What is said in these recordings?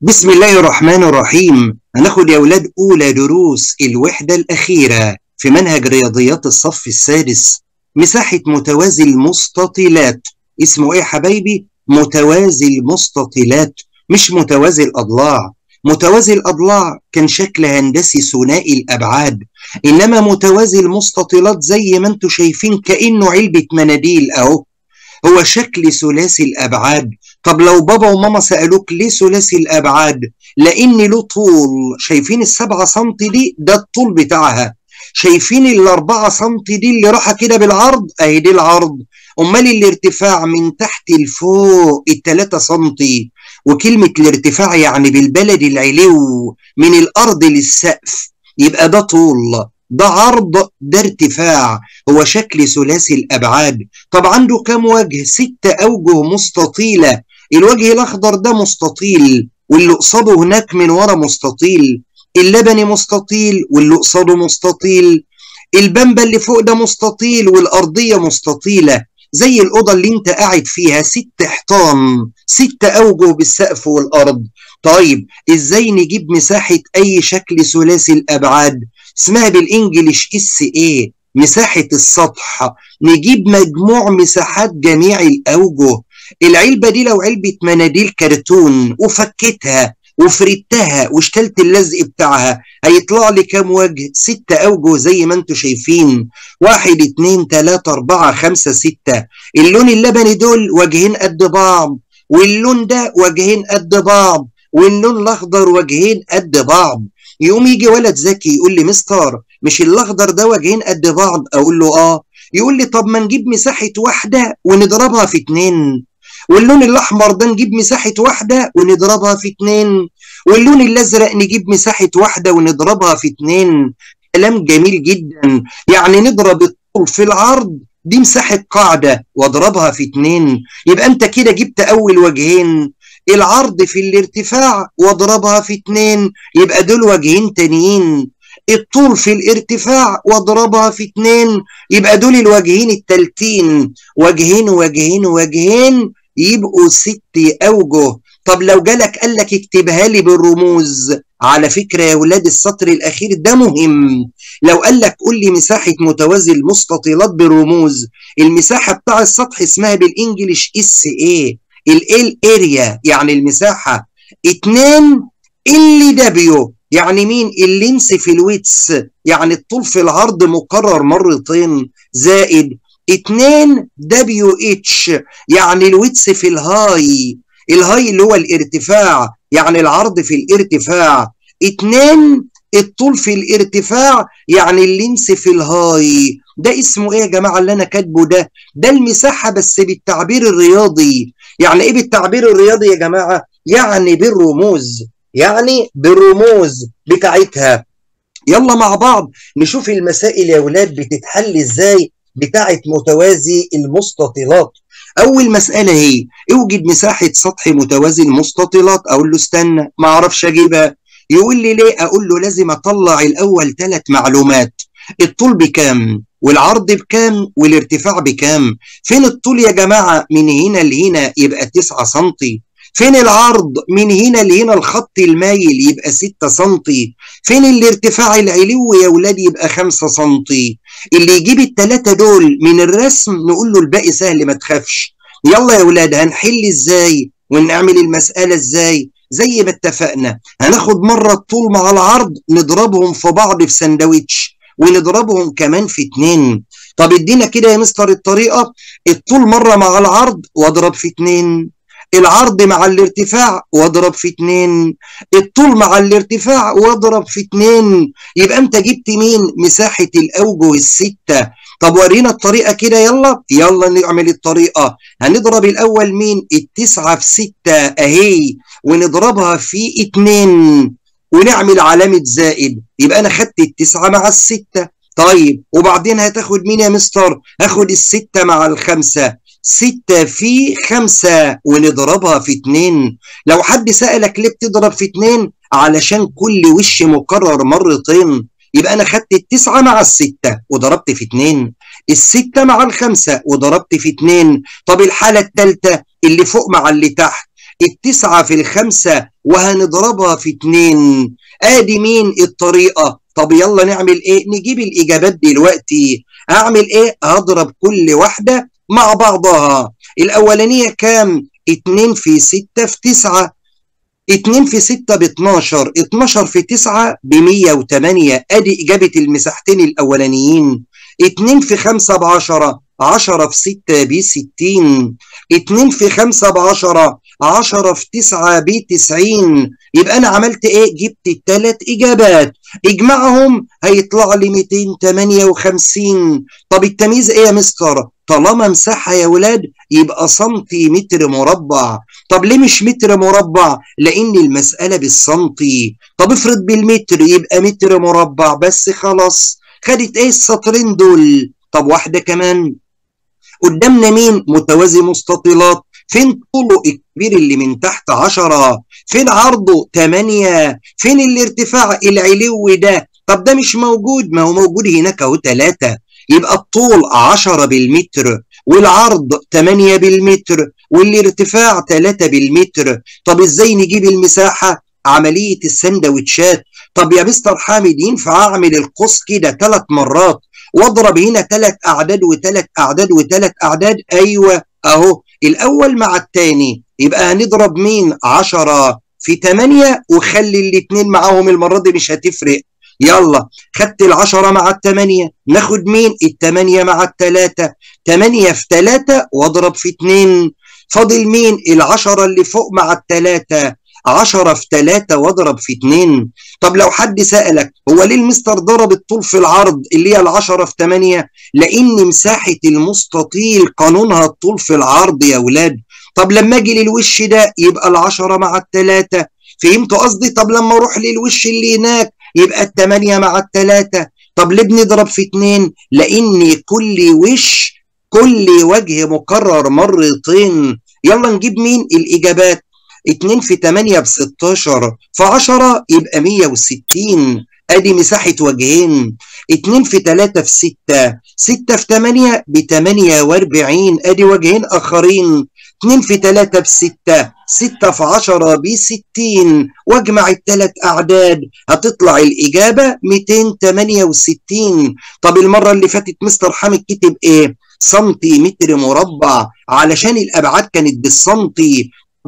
بسم الله الرحمن الرحيم هناخد يا ولاد أولى دروس الوحدة الأخيرة في منهج رياضيات الصف السادس مساحة متوازي المستطيلات اسمه إيه يا حبايبي؟ متوازي المستطيلات مش متوازي الأضلاع متوازي الأضلاع كان شكل هندسي ثنائي الأبعاد إنما متوازي المستطيلات زي ما انتم شايفين كأنه علبة مناديل أهو هو شكل ثلاثي الأبعاد طب لو بابا وماما سألوك ليه ثلاثي الأبعاد لأن له طول شايفين السبعة سنتي دي ده الطول بتاعها شايفين الأربعة سنتي دي اللي راحة كده بالعرض أهي دي العرض أمال الارتفاع من تحت لفوق التلاتة سنتي وكلمة الارتفاع يعني بالبلد العلو من الأرض للسقف يبقى ده طول ده عرض ده ارتفاع هو شكل ثلاثي الأبعاد طب عنده كم وجه ست أوجه مستطيلة الوجه الأخضر ده مستطيل واللي قصاده هناك من ورا مستطيل اللبني مستطيل واللي قصاده مستطيل البمبة اللي فوق ده مستطيل والأرضية مستطيلة زي الأوضة اللي انت قاعد فيها ست حيطان ست أوجه بالسقف والأرض طيب ازاي نجيب مساحة أي شكل ثلاثي الأبعاد اسمها بالإنجليش اس ايه مساحة السطح نجيب مجموع مساحات جميع الأوجه العلبة دي لو علبة مناديل كرتون وفكتها وفردتها واشتلت اللزق بتاعها هيطلع لي كام وجه ستة أوجه زي ما انتم شايفين واحد اتنين تلاتة أربعة خمسة ستة اللون اللبني دول وجهين قد بعض واللون ده وجهين قد بعض واللون الأخضر وجهين قد بعض يقوم يجي ولد ذكي يقول لي مستر مش الأخضر ده وجهين قد بعض أقول له آه يقول لي طب ما نجيب مساحة واحدة ونضربها في اتنين واللون الأحمر ده نجيب مساحة واحدة ونضربها في اتنين واللون الأزرق نجيب مساحة واحدة ونضربها في اتنين كلام جميل جدا يعني نضرب الطول في العرض دي مساحة قاعدة واضربها في اتنين يبقى انت كده جبت أول وجهين العرض في الارتفاع واضربها في اتنين يبقى دول وجهين تانيين الطول في الارتفاع واضربها في اتنين يبقى دول الوجهين التالتين وجهين وجهين وجهين يبقوا ست أوجه طب لو جالك قال لك اكتبها لي بالرموز على فكرة يا ولاد السطر الأخير ده مهم لو قال لك قول لي مساحة متوازي المستطيلات بالرموز المساحة بتاع السطح اسمها بالإنجليش اس ايه ال اريا يعني المساحة اتنين اللي دبليو يعني مين اللينس في الويتس يعني الطول في العرض مكرر مرتين زائد 2 دبليو اتش يعني الويتس في الهاي الهاي اللي هو الارتفاع يعني العرض في الارتفاع 2 الطول في الارتفاع يعني اللينس في الهاي ده اسمه ايه يا جماعه اللي انا كاتبه ده ده المساحه بس بالتعبير الرياضي يعني ايه بالتعبير الرياضي يا جماعه يعني بالرموز يعني بالرموز بتاعتها يلا مع بعض نشوف المسائل يا ولاد بتتحل ازاي بتاعت متوازي المستطيلات اول مساله هي اوجد مساحه سطح متوازي المستطيلات اقول له استنى ما اعرفش اجيبها يقول لي ليه اقول له لازم اطلع الاول ثلاث معلومات الطول بكام والعرض بكام والارتفاع بكام فين الطول يا جماعه من هنا لهنا يبقى 9 سم فين العرض من هنا لهنا الخط المايل يبقى 6 سم فين الارتفاع العلوي يا ولاد يبقى 5 سم اللي يجيب الثلاثه دول من الرسم نقول له الباقي سهل ما تخافش يلا يا ولاد هنحل ازاي ونعمل المساله ازاي زي ما اتفقنا هناخد مره الطول مع العرض نضربهم في بعض في سندوتش ونضربهم كمان في اتنين طب ادينا كده يا مستر الطريقه الطول مره مع العرض واضرب في اتنين العرض مع الارتفاع واضرب في اتنين الطول مع الارتفاع واضرب في اتنين يبقى انت جبت مين مساحة الاوجه الستة طب ورينا الطريقة كده يلا يلا نعمل الطريقة هنضرب الاول مين التسعة في ستة اهي ونضربها في اتنين ونعمل علامة زائد يبقى انا خدت التسعة مع الستة طيب وبعدين هتاخد مين يا مستر هاخد الستة مع الخمسة ستة في خمسة ونضربها في اتنين لو حد سألك ليه بتضرب في اتنين علشان كل وش مكرر مرتين يبقى أنا خدت التسعة مع الستة وضربت في اتنين الستة مع الخمسة وضربت في اتنين طب الحالة التالتة اللي فوق مع اللي تحت التسعة في الخمسة وهنضربها في اتنين ادي مين الطريقة طب يلا نعمل ايه نجيب الاجابات دلوقتي هعمل ايه هضرب كل واحدة مع بعضها الاولانية كام اتنين في ستة في تسعة اتنين في ستة ب 12 12 في 9 ب 108 ادي اجابة المساحتين الاولانيين اتنين في خمسة ب 10 10 في 6 ب 60 2 في 5 ب 10 10 في 9 ب 90 يبقى انا عملت ايه جبت الثلاث اجابات اجمعهم هيطلع لي 258 طب التمييز ايه يا مستر طالما مساحة يا ولاد يبقى سنتيمتر مربع طب ليه مش متر مربع لان المسألة بالسنتي طب افرض بالمتر يبقى متر مربع بس خلاص خدت ايه السطرين دول طب واحدة كمان قدامنا مين متوازي مستطيلات فين طوله الكبير اللي من تحت عشرة فين عرضه تمانية فين الارتفاع العلو ده طب ده مش موجود ما هو موجود هناك اهو تلاتة يبقى الطول عشرة بالمتر والعرض 8 بالمتر والارتفاع 3 بالمتر طب ازاي نجيب المساحة عملية السندوتشات طب يا مستر حامد ينفع اعمل القوس كده ثلاث مرات واضرب هنا ثلاث اعداد وثلاث اعداد وثلاث اعداد ايوه اهو الاول مع الثاني يبقى هنضرب مين 10 في 8 وخلي الاثنين معاهم المره دي مش هتفرق يلا خدت العشرة مع التمانية ناخد مين التمانية مع التلاتة تمانية في تلاتة واضرب في اتنين فاضل مين العشرة اللي فوق مع التلاتة عشرة في تلاتة واضرب في اتنين طب لو حد سألك هو ليه المستر ضرب الطول في العرض اللي هي العشرة في تمانية لأن مساحة المستطيل قانونها الطول في العرض يا ولاد طب لما اجي للوش ده يبقى العشرة مع التلاتة فهمتوا قصدي طب لما اروح للوش اللي هناك يبقى التمانية مع التلاتة طب ليه بنضرب في اتنين لان كل وش كل وجه مكرر مرتين يلا نجيب مين الاجابات 2 في 8 ب 16 في 10 يبقى 160 ادي مساحة وجهين 2 في 3 في 6 6 في 8 ب 48 ادي وجهين اخرين 2 في 3 ب 6 6 في 10 ب 60 واجمع الثلاث اعداد هتطلع الاجابه 268 طب المره اللي فاتت مستر حامد كتب ايه سنتيمتر مربع علشان الابعاد كانت بالسنتي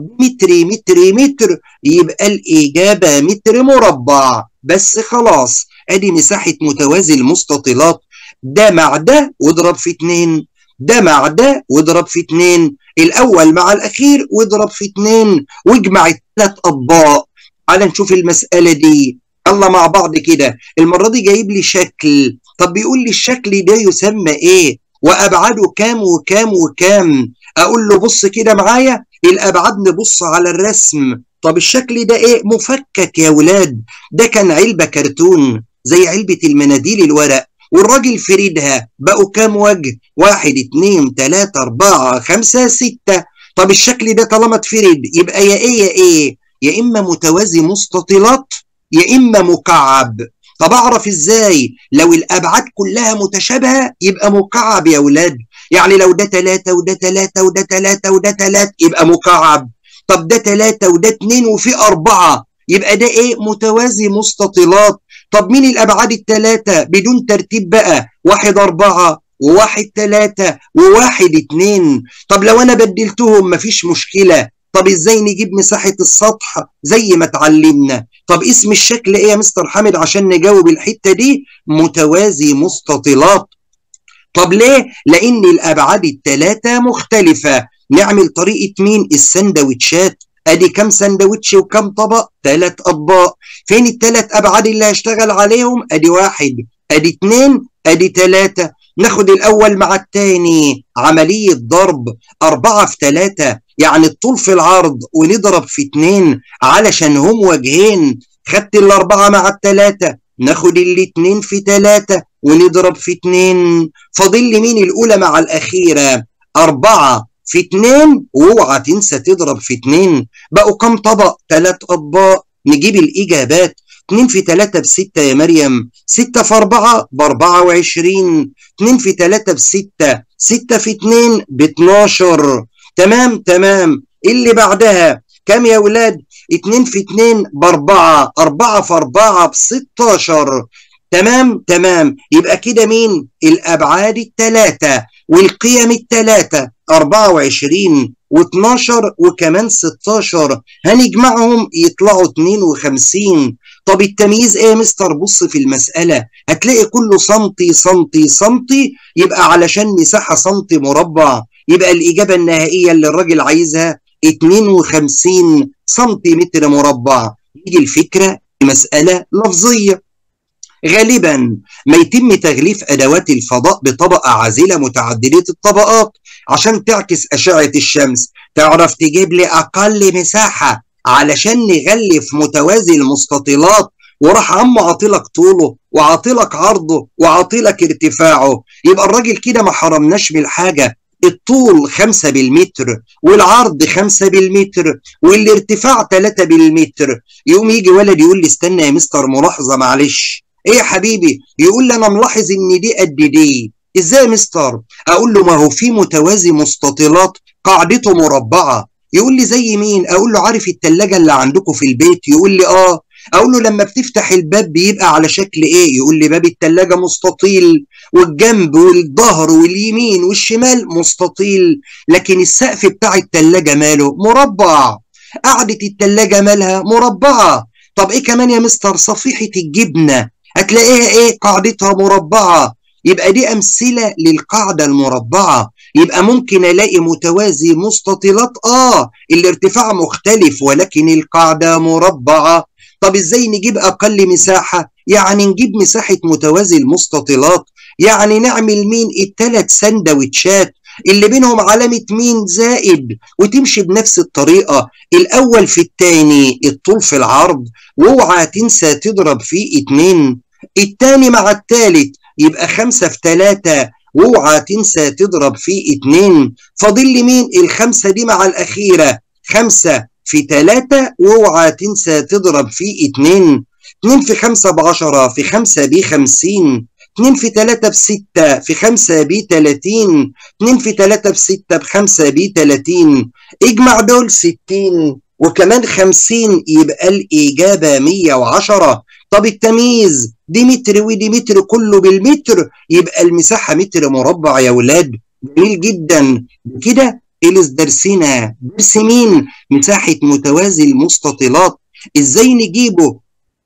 متر متر متر يبقى الاجابه متر مربع بس خلاص ادي مساحه متوازي المستطيلات ده مع ده واضرب في اتنين ده مع ده واضرب في اتنين الاول مع الاخير واضرب في اتنين واجمع الثلاث اطباق تعال نشوف المساله دي يلا مع بعض كده المره دي جايب لي شكل طب بيقول لي الشكل ده يسمى ايه وابعاده كام وكام وكام اقول له بص كده معايا الابعاد نبص على الرسم طب الشكل ده ايه مفكك يا ولاد ده كان علبه كرتون زي علبه المناديل الورق والراجل فريدها بقوا كام وجه واحد اتنين تلاتة اربعة خمسة ستة طب الشكل ده طالما اتفرد يبقى يا ايه يا ايه يا اما متوازي مستطيلات يا اما مكعب طب اعرف ازاي لو الابعاد كلها متشابهة يبقى مكعب يا ولاد يعني لو ده تلاتة وده تلاتة وده تلاتة وده تلاتة يبقى مكعب طب ده تلاتة وده اتنين وفي اربعة يبقى ده ايه متوازي مستطيلات طب مين الابعاد الثلاثه بدون ترتيب بقى واحد اربعه وواحد ثلاثة وواحد اتنين طب لو انا بدلتهم مفيش مشكلة طب ازاي نجيب مساحة السطح زي ما اتعلمنا طب اسم الشكل ايه يا مستر حامد عشان نجاوب الحتة دي متوازي مستطيلات طب ليه لان الابعاد الثلاثة مختلفة نعمل طريقة مين السندوتشات ادي كام سندوتش وكام طبق ثلاث اطباق فين الثلاث ابعاد اللي هشتغل عليهم ادي واحد ادي اتنين ادي تلاتة ناخد الاول مع التاني عملية ضرب اربعة في تلاتة يعني الطول في العرض ونضرب في اتنين علشان هم وجهين خدت الاربعة مع التلاتة ناخد الاتنين في تلاتة ونضرب في اتنين فاضل لي مين الاولى مع الاخيرة اربعة في اتنين واوعى تنسى تضرب في اتنين بقوا كام طبق تلات اطباق نجيب الاجابات اتنين في تلاتة بستة يا مريم ستة في اربعة باربعة وعشرين اتنين في تلاتة بستة ستة في اتنين باتناشر تمام تمام اللي بعدها كام يا ولاد 2 في 2 باربعة 4 في 4 ب 16 تمام تمام يبقى كده مين الابعاد الثلاثه والقيم الثلاثه 24 و12 وكمان 16 هنجمعهم يطلعوا 52 طب التمييز ايه يا مستر بص في المسألة هتلاقي كله سنتي سنتي سنتي يبقى علشان مساحة سنتي مربع يبقى الإجابة النهائية اللي الراجل عايزها 52 سنتيمتر مربع يجي الفكرة مسألة لفظية غالبا ما يتم تغليف ادوات الفضاء بطبقه عازله متعدده الطبقات عشان تعكس اشعه الشمس تعرف تجيب لي اقل مساحه علشان نغلف متوازي المستطيلات وراح عم عاطلك طوله وعاطلك عرضه وعاطلك ارتفاعه يبقى الراجل كده ما حرمناش من حاجه الطول 5 بالمتر والعرض 5 بالمتر والارتفاع 3 بالمتر يقوم يجي ولد يقول لي استنى يا مستر ملاحظه معلش ايه يا حبيبي يقول لي انا ملاحظ ان دي قد دي ازاي يا مستر اقول له ما هو في متوازي مستطيلات قاعدته مربعه يقول لي زي مين اقول له عارف التلاجة اللي عندكم في البيت يقول لي اه اقول له لما بتفتح الباب بيبقى على شكل ايه يقول لي باب التلاجة مستطيل والجنب والظهر واليمين والشمال مستطيل لكن السقف بتاع التلاجة ماله مربع قعدة التلاجة مالها مربعة طب ايه كمان يا مستر صفيحة الجبنة هتلاقيها ايه قاعدتها مربعة يبقى دي امثلة للقاعدة المربعة يبقى ممكن الاقي متوازي مستطيلات اه الارتفاع مختلف ولكن القاعدة مربعة طب ازاي نجيب اقل مساحة يعني نجيب مساحة متوازي المستطيلات يعني نعمل مين التلات سندوتشات اللي بينهم علامة مين زائد وتمشي بنفس الطريقة الأول في التاني الطول في العرض واوعى تنسى تضرب فيه اتنين التاني مع التالت يبقى خمسة في تلاتة واوعى تنسى تضرب فيه اتنين فاضل لي مين الخمسة دي مع الأخيرة خمسة في تلاتة واوعى تنسى تضرب فيه اتنين اتنين في خمسة بعشرة في خمسة بخمسين اتنين في تلاتة بستة في خمسة بتلاتين اتنين في تلاتة بستة بخمسة بتلاتين اجمع دول ستين وكمان خمسين يبقى الإجابة مية وعشرة طب التمييز دي متر ودي متر كله بالمتر يبقى المساحة متر مربع يا ولاد جميل جدا كده إلس درسنا درس مين مساحة متوازي المستطيلات ازاي نجيبه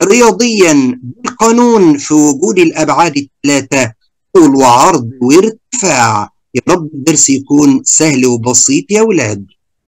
رياضيا بالقانون في وجود الأبعاد الثلاثة طول وعرض وارتفاع يا رب الدرس يكون سهل وبسيط يا ولاد